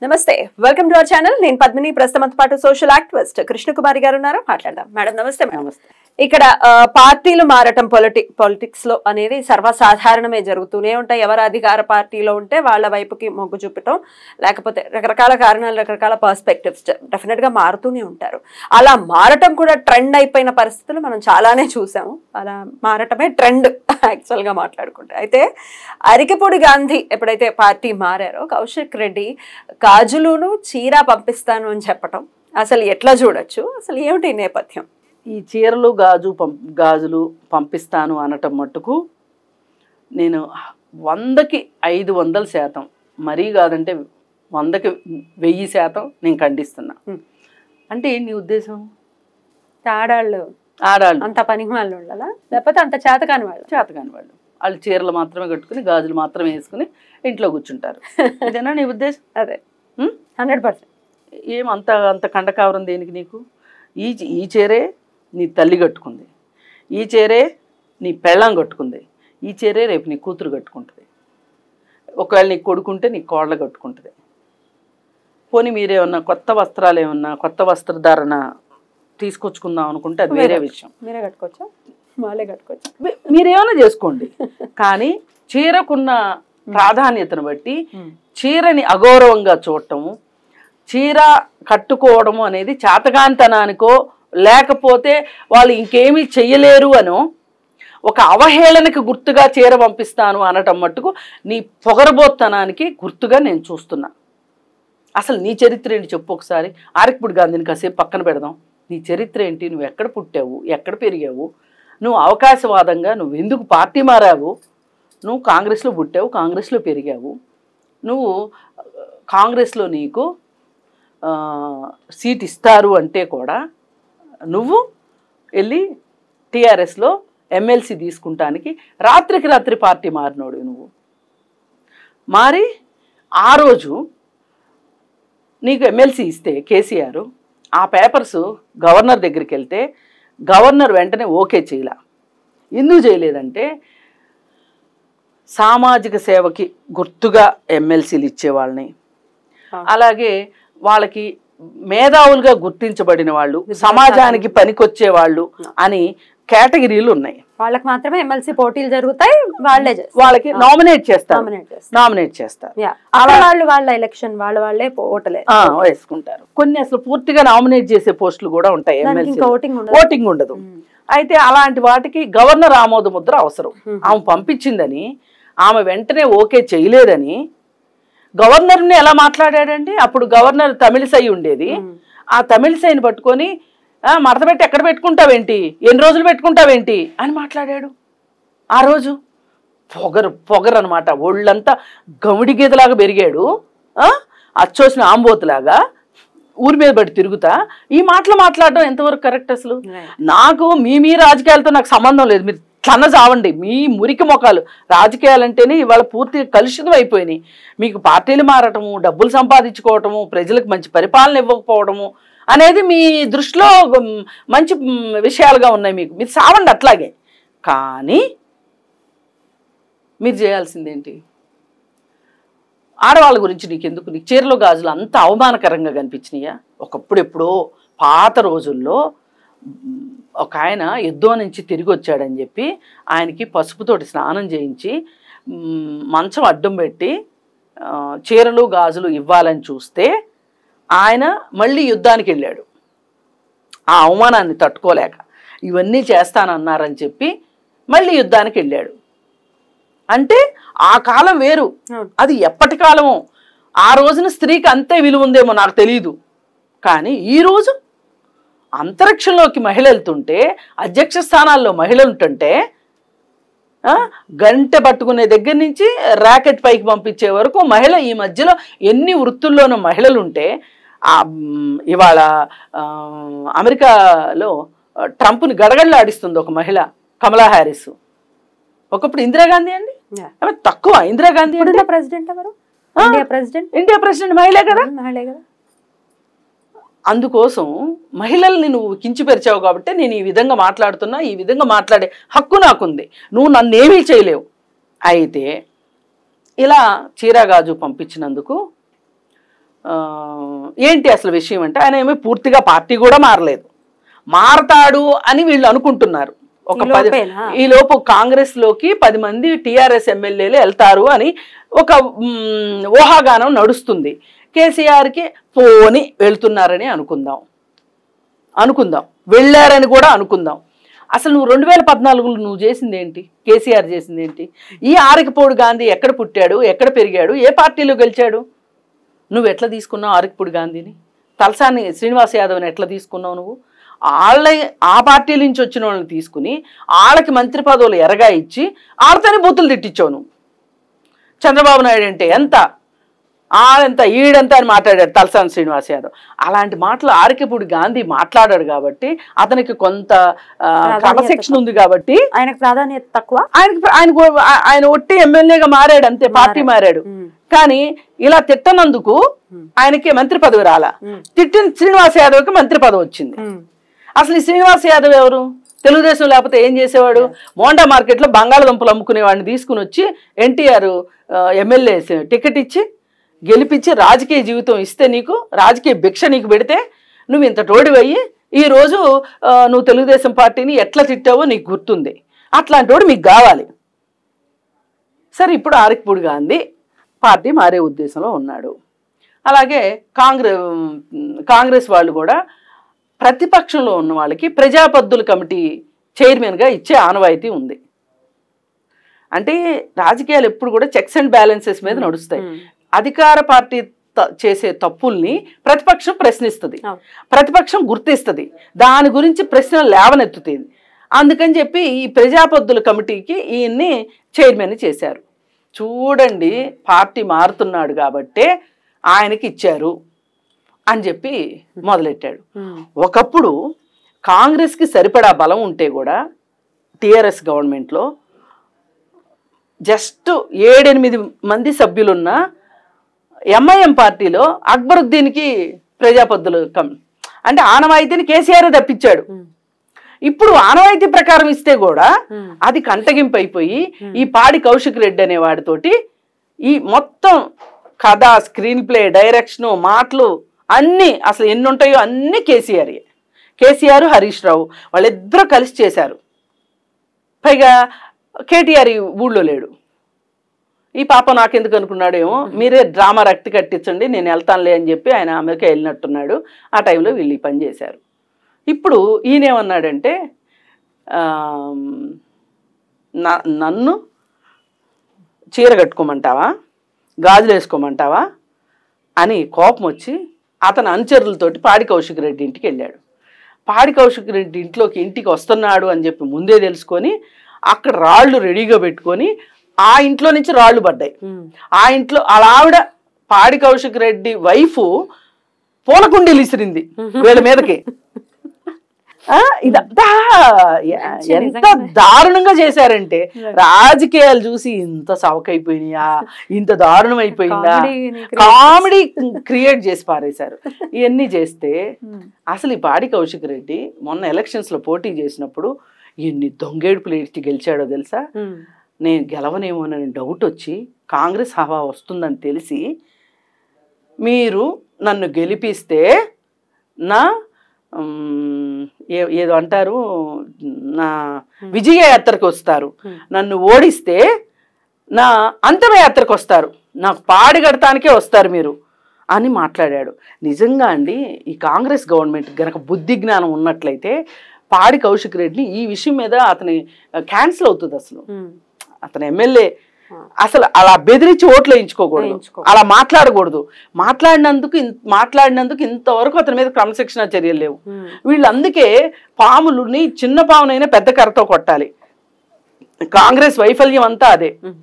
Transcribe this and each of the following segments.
నమస్తే welcome to our channel నేను పద్మిని ప్రస్తుతంతో పాటు సోషల్ యాక్టివిస్ట్ కృష్ణకుమారి గారు ఉన్నారు మాట్లాడదాం మేడం నమస్తే మేడం నమస్తే ఇక్కడ ఆ, పార్టీలు మారటం పొలిటి పాలిటిక్స్ లో అనేది సర్వసాధారణమే జరుగుతూనే ఉంటాయి ఎవరు అధికార పార్టీలో ఉంటే వాళ్ళ వైపుకి మొగ్గు చూపటం లేకపోతే రకరకాల కారణాలు రకరకాల పర్స్పెక్టివ్స్ డెఫినెట్ గా మారుతూనే ఉంటారు అలా మారటం కూడా ట్రెండ్ అయిపోయిన పరిస్థితులు మనం చాలానే చూసాము అలా మారటమే ట్రెండ్ యాక్చువల్ గా మాట్లాడుకుంటే అయితే అరికెపొడి గాంధీ ఎప్పుడైతే పార్టీ మారారో కౌశిక్ రెడ్డి గాజులును చీర పంపిస్తాను అని చెప్పటం అసలు ఎట్లా చూడొచ్చు అసలు ఏమిటి ఈ నేపథ్యం ఈ చీరలు గాజు పం గాజులు పంపిస్తాను అనటం మట్టుకు నేను వందకి ఐదు వందల శాతం మరీ కాదంటే వందకి వెయ్యి శాతం నేను ఖండిస్తున్నా Hmm. అంటే ఏంటి నీ ఉద్దేశం ఆడాళ్ళు ఆడాళ్ళు అంత పని వాళ్ళు ఉండాలా లేకపోతే అంత చేతకాని వాళ్ళు చేతకాని వాళ్ళు వాళ్ళు చీరలు మాత్రమే కట్టుకుని గాజులు మాత్రమే వేసుకుని ఇంట్లో కూర్చుంటారు ఇదేనా నీ ఉద్దేశం అదే Hmm? హండ్రెడ్ పర్సెంట్ ఏం అంత అంత కండకావరం దేనికి నీకు ఈ చీ- ఈ చీరే నీ తల్లి కట్టుకుంది ఈ చీరే నీ పెళ్ళాం కట్టుకుంది ఈ చీరే రేపు నీ కూతురు కట్టుకుంటుంది ఒకవేళ నీ కొడుకుంటే నీ కోళ్ళ కట్టుకుంటుంది పోనీ మీరేమన్నా కొత్త వస్త్రాలు ఏమన్నా కొత్త వస్త్రధారణ తీసుకొచ్చుకుందాం అనుకుంటే అది వేరే విషయం మీరే కట్టుకోవచ్చా వాళ్ళే కట్టుకోవచ్చు మీ- మీరేమైనా చేసుకోండి కానీ చీరకున్న ప్రాధాన్యతను బట్టి చీరని అగౌరవంగా చూడటము చీర కట్టుకోవడము అనేది చాతకాంతనానికో లేకపోతే వాళ్ళు ఇంకేమీ చెయ్యలేరు అనో ఒక అవహేళనకి గుర్తుగా చీర పంపిస్తాను అనటం మట్టుకు నీ పొగరబోత్తనానికి గుర్తుగా నేను చూస్తున్నా అసలు నీ చరిత్ర ఏంటి చెప్పు ఒకసారి ఆరిక్పుడి గాంధీని కాసేపు పక్కన పెడదాం నీ చరిత్ర ఏంటి నువ్వు ఎక్కడ పుట్టావు ఎక్కడ పెరిగావు నువ్వు అవకాశవాదంగా నువ్వు ఎందుకు పార్టీ మారావు నువ్వు కాంగ్రెస్లో పుట్టావు కాంగ్రెస్లో పెరిగావు నువ్వు ఆ, కాంగ్రెస్లో నీకు ఆ, సీట్ ఇస్తారు అంటే కూడా నువ్వు వెళ్ళి టీఆర్ఎస్లో ఎమ్మెల్సీ తీసుకుంటానికి రాత్రికి రాత్రి పార్టీ మారినోడు నువ్వు మారి ఆ రోజు నీకు ఎమ్మెల్సీ ఇస్తే కేసీఆర్ ఆ పేపర్స్ గవర్నర్ దగ్గరికి వెళ్తే గవర్నర్ వెంటనే ఓకే చేయలే ఎందుకు చేయలేదంటే సామాజిక సేవకి గుర్తుగా ఎమ్మెల్సీలు ఇచ్చేవాళ్ళని అలాగే వాళ్ళకి మేధావులుగా గుర్తించబడిన వాళ్ళు సమాజానికి పనికొచ్చే వాళ్ళు అని కేటగిరీలు ఉన్నాయి వాళ్ళకి మాత్రమే ఎమ్మెల్సీ పోటీలు జరుగుతాయి వాళ్ళే చేస్తారు వాళ్ళకి నామినేట్ చేస్తారు నామినేట్ చేస్తారు నామినేట్ చేస్తారు యా అలా వాళ్ళు వాళ్ళ ఎలక్షన్ వాళ్ళ వాళ్ళే ఓటలే ఆ, వేసుకుంటారు కొన్ని అసలు పూర్తిగా నామినేట్ చేసే పోస్టులు కూడా ఉంటాయి దానికి ఎమ్మెల్సీ ఇంకా ఓటింగ్ ఉండదు ఓటింగ్ ఉండదు అయితే అలాంటి వాటికి గవర్నర్ ఆమోద ముద్ర అవసరం ఆమె పంపించిందని ఆమె వెంటనే ఓకే చేయలేదని గవర్నర్ని ఎలా మాట్లాడాడండి అప్పుడు గవర్నర్ తమిళసై ఉండేది ఆ తమిళసైని పట్టుకొని "ఆ, మడత పెట్టి ఎక్కడ పెట్టుకుంటావేంటి ఎన్ని రోజులు పెట్టుకుంటావేంటి అని మాట్లాడాడు ఆ రోజు పొగరు పొగరు అనమాట ఒళ్ళంతా గమిడి గీతలాగా పెరిగాడు ఆ? అచ్చోసిన ఆంబోతులాగా ఊరి మీద పడి తిరుగుతా ఈ మాటలు మాట్లాడడం ఎంతవరకు కరెక్ట్ అసలు నాకు మీ మీ రాజకీయాలతో నాకు సంబంధం లేదు మీరు తన చావండి మీ మురికి మొఖాలు రాజకీయాలంటేనే ఇవాళ పూర్తిగా కలుషితం అయిపోయినాయి మీకు పార్టీలు మారటము డబ్బులు సంపాదించుకోవటము ప్రజలకు మంచి పరిపాలన ఇవ్వకపోవడము అనేది మీ దృష్టిలో ఉమ్, మంచి ఉమ్, విషయాలుగా ఉన్నాయి మీకు మీరు సావండి అట్లాగే కానీ మీరు చేయాల్సిందేంటి ఆడవాళ్ళ గురించి నీకు ఎందుకు నీకు చీరలో గాజులు అంత అవమానకరంగా కనిపించినాయా ఒకప్పుడు ఎప్పుడో పాత రోజుల్లో మ్, ఒక ఆయన యుద్ధం నుంచి తిరిగి వచ్చాడని చెప్పి ఆయనకి పసుపుతోటి స్నానం చేయించి మ్, మంచం అడ్డం పెట్టి ఆ, చీరలు గాజులు ఇవ్వాలని చూస్తే ఆయన మళ్ళీ యుద్ధానికి వెళ్ళాడు ఆ అవమానాన్ని తట్టుకోలేక ఇవన్నీ చేస్తానన్నారని చెప్పి మళ్ళీ యుద్ధానికి వెళ్ళాడు అంటే ఆ కాలం వేరు అవును. అది ఎప్పటి కాలమో ఆ రోజున స్త్రీకి అంతే విలువ ఉందేమో నాకు తెలియదు కానీ ఈ రోజు అంతరిక్షంలోకి మహిళ వెళ్తుంటే అధ్యక్ష స్థానాల్లో మహిళలు ఉంటుంటే ఆ, గంటె పట్టుకునే దగ్గర నుంచి ర్యాకెట్ పైకి పంపించే వరకు మహిళ ఈ మధ్యలో ఎన్ని వృత్తుల్లోనూ మహిళలు ఉంటే ఆ, మ్, ఇవాళ ఆ, అమెరికాలో ఆ, ట్రంప్ని గడగడలాడిస్తుంది ఒక మహిళ కమలా హ్యారిస్ ఒకప్పుడు ఇందిరాగాంధీ అండి Yeah. ఆమె తక్కువ ఇందిరాగాంధీ అంటే ఇప్పుడున్న ప్రెసిడెంట్ ఎవరు ఆ. ఇండియా ప్రెసిడెంట్ ఇండియా ప్రెసిడెంట్ మహిళే కదా మహిళే కదా అందుకోసం మహిళల్ని నువ్వు కించిపరిచావు కాబట్టి నేను ఈ విధంగా మాట్లాడుతున్నా ఈ విధంగా మాట్లాడే హక్కు నాకుంది నువ్వు నన్ను ఏమీ చేయలేవు అయితే ఇలా చీరగాజు పంపించినందుకు ఆ, ఏంటి అసలు విషయం అంటే ఆయన ఏమీ పూర్తిగా పార్టీ కూడా మారలేదు మారతాడు అని వీళ్ళు అనుకుంటున్నారు ఒక ఈ పది లోపేనా? ఈ లోపు కాంగ్రెస్ లోకి పది మంది టిఆర్ఎస్ ఎమ్మెల్యేలు వెళ్తారు అని ఒక మ్, ఊహాగానం నడుస్తుంది కేసీఆర్కి పోని వెళ్తున్నారని అనుకుందాం అనుకుందాం వెళ్ళారని కూడా అనుకుందాం అసలు నువ్వు రెండు వేల పద్నాలుగులో నువ్వు చేసింది ఏంటి కేసీఆర్ చేసింది ఏంటి ఈ ఆరికపూడి గాంధీ ఎక్కడ పుట్టాడు ఎక్కడ పెరిగాడు ఏ పార్టీలో గెలిచాడు నువ్వు ఎట్లా తీసుకున్నావు ఆరికపూడి గాంధీని తలసాని శ్రీనివాస్ యాదవ్ని ఎట్లా తీసుకున్నావు నువ్వు వాళ్ళ ఆ పార్టీ నుంచి వచ్చిన వాళ్ళని తీసుకుని వాళ్ళకి మంత్రి పదవులు ఎరగా ఇచ్చి వాళ్ళతోనే బూతులు తిట్టించావు నువ్వు చంద్రబాబు నాయుడు అంటే ఎంత ఆడంత ఈడంత అని మాట్లాడాడు తలసాని శ్రీనివాస్ యాదవ్ అలాంటి మాటలు ఆరికపూడి గాంధీ మాట్లాడాడు కాబట్టి అతనికి కొంత ఆ, క్రమశిక్షణ ఉంది కాబట్టి ఆయనకు ప్రాధాన్యత తక్కువ ఆయనకి ఆయన ఆయన ఒట్టి ఎమ్మెల్యేగా మారాడు అంతే పార్టీ మారాడు ఉమ్. కానీ ఇలా తిట్టనందుకు ఆయనకి మంత్రి పదవి రాలా తిట్టిన శ్రీనివాస్ యాదవ్కి మంత్రి పదవి వచ్చింది ఉమ్. అసలు ఈ శ్రీనివాస్ యాదవ్ ఎవరు తెలుగుదేశం లేకపోతే ఏం చేసేవాడు మోండా మార్కెట్లో బంగాళదుంపలు అమ్ముకునే వాడిని తీసుకుని వచ్చి ఎన్టీఆర్ ఎమ్మెల్యే టికెట్ ఇచ్చి గెలిపించి రాజకీయ జీవితం ఇస్తే నీకు రాజకీయ భిక్ష నీకు పెడితే నువ్వు ఇంత టోడివయ్యి ఈ రోజు ఆ, నువ్వు తెలుగుదేశం పార్టీని ఎట్లా తిట్టావో నీకు గుర్తుంది అట్లాంటి వాడు మీకు కావాలి సరే ఇప్పుడు ఆరికపూడి గాంధీ పార్టీ మారే ఉద్దేశంలో ఉన్నాడు అలాగే కాంగ్రెస్ కాంగ్రెస్ వాళ్ళు కూడా ప్రతిపక్షంలో ఉన్న వాళ్ళకి ప్రజాపద్దుల కమిటీ చైర్మన్గా ఇచ్చే ఆనవాయితీ ఉంది అంటే రాజకీయాలు ఎప్పుడు కూడా చెక్స్ అండ్ బ్యాలెన్సెస్ మీద నడుస్తాయి ఉమ్. అధికార పార్టీ త- చేసే తప్పుల్ని ప్రతిపక్షం ప్రశ్నిస్తుంది అవును. ప్రతిపక్షం గుర్తిస్తుంది దాని గురించి ప్రశ్న లేవనెత్తుతుంది అందుకని చెప్పి ఈ ప్రజాపద్దుల కమిటీకి ఈయన్ని చైర్మన్ చేశారు చూడండి పార్టీ మారుతున్నాడు కాబట్టే ఆయనకి ఇచ్చారు అని చెప్పి మొదలెట్టాడు ఉమ్. ఒకప్పుడు కాంగ్రెస్కి సరిపడా బలం ఉంటే కూడా టిఆర్ఎస్ గవర్నమెంట్లో జస్ట్ ఏడెనిమిది మంది సభ్యులున్న ఎంఐఎం పార్టీలో అక్బరుద్దీన్కి ప్రజాపద్దులు కం అంటే ఆనవాయితీని కేసీఆర్ తప్పించాడు ఉమ్. ఇప్పుడు ఆనవాయితీ ప్రకారం ఇస్తే కూడా ఉమ్. అది కంటగింపు అయిపోయి ఈ పాడి కౌశిక్ రెడ్డి అనే వాడితోటి ఈ మొత్తం కథ స్క్రీన్ ప్లే డైరెక్షన్ మాటలు అన్నీ అసలు ఎన్ని ఉంటాయో అన్నీ కేసీఆర్ కేసీఆర్ హరీష్ రావు వాళ్ళిద్దరూ కలిసి చేశారు పైగా కేటీఆర్ ఈ ఊళ్ళో లేడు ఈ పాప నాకెందుకు అనుకున్నాడేమో మీరే డ్రామా రక్తి కట్టించండి నేను వెళ్తానులే అని చెప్పి ఆయన అమెరికా వెళ్ళినట్టున్నాడు ఆ టైంలో వీళ్ళు ఈ పని చేశారు ఇప్పుడు ఈయనేమన్నాడంటే ఆమ్, నా- నన్ను చీర కట్టుకోమంటావా గాజులు వేసుకోమంటావా అని కోపం వచ్చి అతని అనుచరులతోటి పాడి కౌశిక్ రెడ్డి ఇంటికి వెళ్ళాడు పాడి కౌశిక్ రెడ్డి ఇంట్లోకి ఇంటికి వస్తున్నాడు అని చెప్పి ముందే తెలుసుకొని అక్కడ రాళ్ళు రెడీగా పెట్టుకొని ఆ ఇంట్లో నుంచి రాళ్ళు పడ్డాయి ఉమ్. ఆ ఇంట్లో వాళ్ళ ఆవిడ పాడి కౌశిక్ రెడ్డి వైఫ్ పూలకుండీలు ఇసిరింది వీళ్ళ మీదకి ఆ, ఇదంతా ఎ- ఎంత దారుణంగా చేశారంటే రాజకీయాలు చూసి ఇంత సవకైపోయినాయా ఇంత దారుణం అయిపోయిందా కామెడీని కామెడీ క్రియేట్ చేసి పారేశారు ఇవన్నీ చేస్తే ఉమ్. అసలు ఈ పాడి కౌశిక్ రెడ్డి మొన్న ఎలక్షన్స్ లో పోటీ చేసినప్పుడు ఎన్ని దొంగేడుపులు ఏడ్చి గెలిచాడో తెలుసా ఉమ్. నేను గెలవనేమోనని డౌట్ వచ్చి కాంగ్రెస్ హవా వస్తుందని తెలిసి మీరు నన్ను గెలిపిస్తే నా మ్, ఏ- ఏదో అంటారు నా విజయయాత్రకు వస్తారు Hmm. నన్ను ఓడిస్తే నా అంతమయాత్రకు వస్తారు నాకు పాడి కడటానికే వస్తారు మీరు అని మాట్లాడాడు నిజంగా అండి ఈ కాంగ్రెస్ గవర్నమెంట్ గనక బుద్ధి జ్ఞానం ఉన్నట్లయితే పాడి కౌశిక్ రెడ్డిని ఈ విషయం మీద అతని క్యాన్సిల్ అవుతుంది అసలు ఉమ్. అతను ఎమ్మెల్యే అసలు అలా బెదిరించి ఓట్లు వేయించుకోకూడదు వేయించుకో. అలా మాట్లాడకూడదు మాట్లాడినందుకు ఇన్- మాట్లాడినందుకు ఇంతవరకు అతని మీద క్రమశిక్షణ చర్యలు లేవు ఉమ్. వీళ్ళు అందుకే పాములని చిన్న పామునైనా పెద్ద కర్రతో కొట్టాలి కాంగ్రెస్ వైఫల్యం అంతా అదే ఉమ్.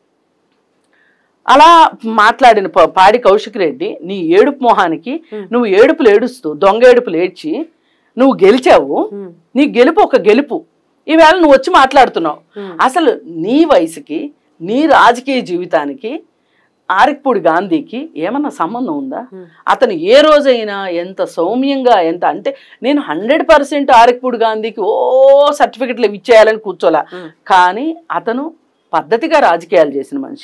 అలా మాట్లాడిన ప- పాడి కౌశిక్ రెడ్డి నీ ఏడుపు మొహానికి నువ్వు ఏడుపులు ఏడుస్తూ దొంగ ఏడుపులు ఏడ్చి నువ్వు గెలిచావు ఉమ్. నీ గెలుపు ఒక గెలుపు ఈవేళ నువ్వు వచ్చి మాట్లాడుతున్నావు Hmm. అసలు నీ వయసుకి నీ రాజకీయ జీవితానికి ఆరిక్పూడి గాంధీకి ఏమన్నా సంబంధం ఉందా Hmm. అతను ఏ రోజైనా ఎంత సౌమ్యంగా ఎంత అంటే నేను హండ్రెడ్ పర్సెంట్ ఆరిక్పూడి గాంధీకి ఓ సర్టిఫికెట్లు ఇచ్చేయాలని కూర్చోలా Hmm. కానీ అతను పద్ధతిగా రాజకీయాలు చేసిన మనిషి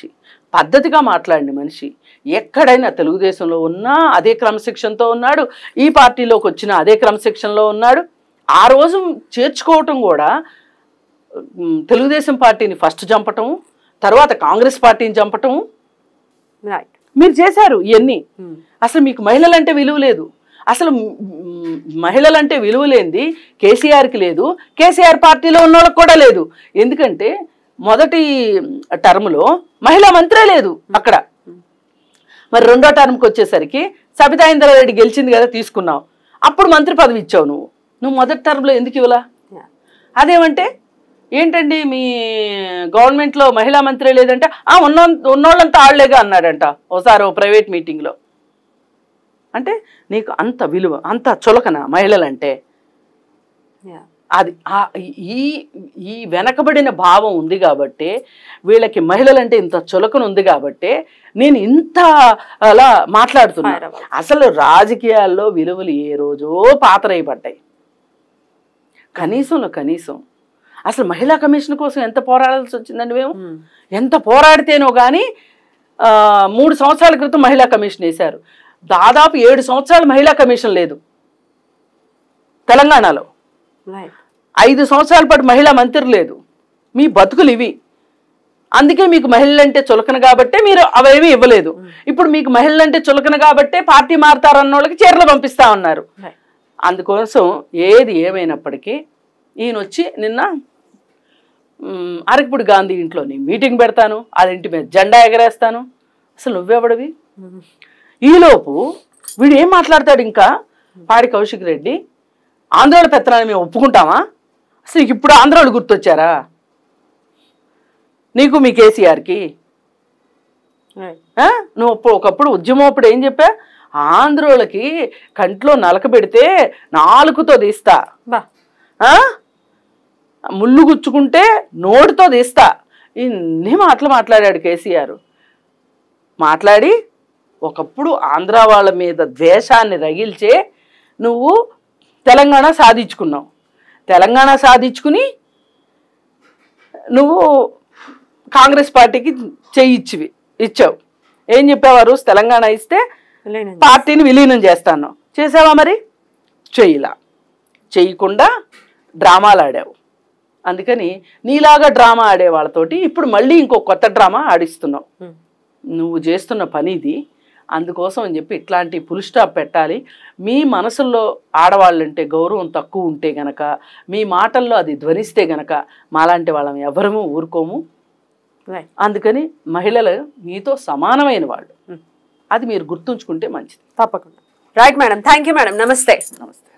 పద్ధతిగా మాట్లాడిన మనిషి ఎక్కడైనా తెలుగుదేశంలో ఉన్నా అదే క్రమశిక్షణతో ఉన్నాడు ఈ పార్టీలోకి వచ్చిన అదే క్రమశిక్షణలో ఉన్నాడు ఆ రోజు చేర్చుకోవటం కూడా ఉమ్, తెలుగుదేశం పార్టీని ఫస్ట్ చంపటం తర్వాత కాంగ్రెస్ పార్టీని చంపటం రైట్ మీరు చేశారు ఇవన్నీ అసలు మీకు మహిళలంటే విలువ లేదు అసలు మ్, మహిళలంటే విలువ లేనిది కేసీఆర్కి లేదు కేసీఆర్ పార్టీలో ఉన్న వాళ్ళకి కూడా లేదు ఎందుకంటే మొదటి టర్మ్లో మహిళా మంత్రే లేదు అక్కడ మరి రెండో టర్మ్కి వచ్చేసరికి సబితా ఇంద్రారెడ్డి గెలిచింది కదా తీసుకున్నావు అప్పుడు మంత్రి పదవి ఇచ్చావు నువ్వు నువ్వు మొదటి టర్మ్లో ఎందుకు ఇవ్వలా అదేమంటే ఏంటండి మీ గవర్నమెంట్లో మహిళా మంత్రి లేదంటే ఆ ఉన్న ఉన్నోళ్ళంతా ఆళ్లేగా అన్నాడంట ఒకసారి ఓ ప్రైవేట్ మీటింగ్లో అంటే నీకు అంత విలువ అంత చులకన మహిళలంటే అది ఆ- ఈ ఈ వెనకబడిన భావం ఉంది కాబట్టి వీళ్ళకి మహిళలంటే ఇంత చులకన ఉంది కాబట్టి నేను ఇంత అలా మాట్లాడుతున్నా Fire అవ్వాలి. అసలు రాజకీయాల్లో విలువలు ఏ రోజో పాతరైపడ్డాయి కనీసంలో కనీసం అసలు మహిళా కమిషన్ కోసం ఎంత పోరాడాల్సి వచ్చిందండి మేము ఎంత పోరాడితేనో కానీ ఆ, మూడు సంవత్సరాల క్రితం మహిళా కమిషన్ వేశారు దాదాపు ఏడు సంవత్సరాలు మహిళా కమిషన్ లేదు తెలంగాణలో రైట్ ఐదు సంవత్సరాల పాటు మహిళా మంత్రి లేదు మీ బతుకులు ఇవి అందుకే మీకు మహిళలంటే చులకన కాబట్టే మీరు అవేమీ ఇవ్వలేదు ఇప్పుడు మీకు మహిళలంటే చులకన కాబట్టే పార్టీ మారుతారన్న వాళ్ళకి చీరలు పంపిస్తా ఉన్నారు రైట్ అందుకోసం ఏది ఏమైనప్పటికీ ఈయన వచ్చి నిన్న మ్, అరకపుడి గాంధీ ఇంట్లో నేను మీటింగ్ పెడతాను ఆ ఇంటి మీద జెండా ఎగరేస్తాను అసలు నువ్వెవడివి ఈలోపు వీడు ఏం మాట్లాడతాడు ఇంకా పాడి కౌశిక్ రెడ్డి ఆంధ్రోళ పెత్తనాన్ని మేము ఒప్పుకుంటామా అసలు నీకు ఇప్పుడు ఆంధ్రోళ్ళు గుర్తొచ్చారా నీకు మీ కేసీఆర్కి రైట్ ఆ? నువ్వు అప్పుడు ఒకప్పుడు ఉద్యమం అప్పుడు ఏం చెప్పా ఆంధ్రోళ్ళకి కంట్లో నలక పెడితే నాలుగుతో తీస్తా బా ఆ? ముళ్ళు గుచ్చుకుంటే నోటితో తీస్తా ఇన్ని మాటలు మాట్లాడాడు కేసీఆర్ మాట్లాడి ఒకప్పుడు ఆంధ్ర వాళ్ళ మీద ద్వేషాన్ని రగిల్చే నువ్వు తెలంగాణ సాధించుకున్నావు తెలంగాణ సాధించుకుని నువ్వు కాంగ్రెస్ పార్టీకి చెయ్యిచ్చివి ఇచ్చావు ఏం చెప్పేవారు తెలంగాణ ఇస్తే లేనండి పార్టీని విలీనం చేస్తాను చేసావా మరి చెయ్యలా చెయ్యకుండా డ్రామాలు ఆడావు అందుకని నీలాగా డ్రామా ఆడే వాళ్ళతోటి ఇప్పుడు మళ్ళీ ఇంకో కొత్త డ్రామా ఆడిస్తున్నావు ఉమ్. నువ్వు చేస్తున్న పని ఇది అందుకోసం అని చెప్పి ఇట్లాంటి ఫుల్ స్టాప్ పెట్టాలి మీ మనసుల్లో ఆడవాళ్ళంటే గౌరవం తక్కువ ఉంటే గనక మీ మాటల్లో అది ధ్వనిస్తే గనక మాలాంటి వాళ్ళం ఎవరము ఊరుకోము రైట్ అందుకని మహిళలు మీతో సమానమైన వాళ్ళు ఉమ్. అది మీరు గుర్తుంచుకుంటే మంచిది తప్పకుండా right madam thank you madam నమస్తే నమస్తే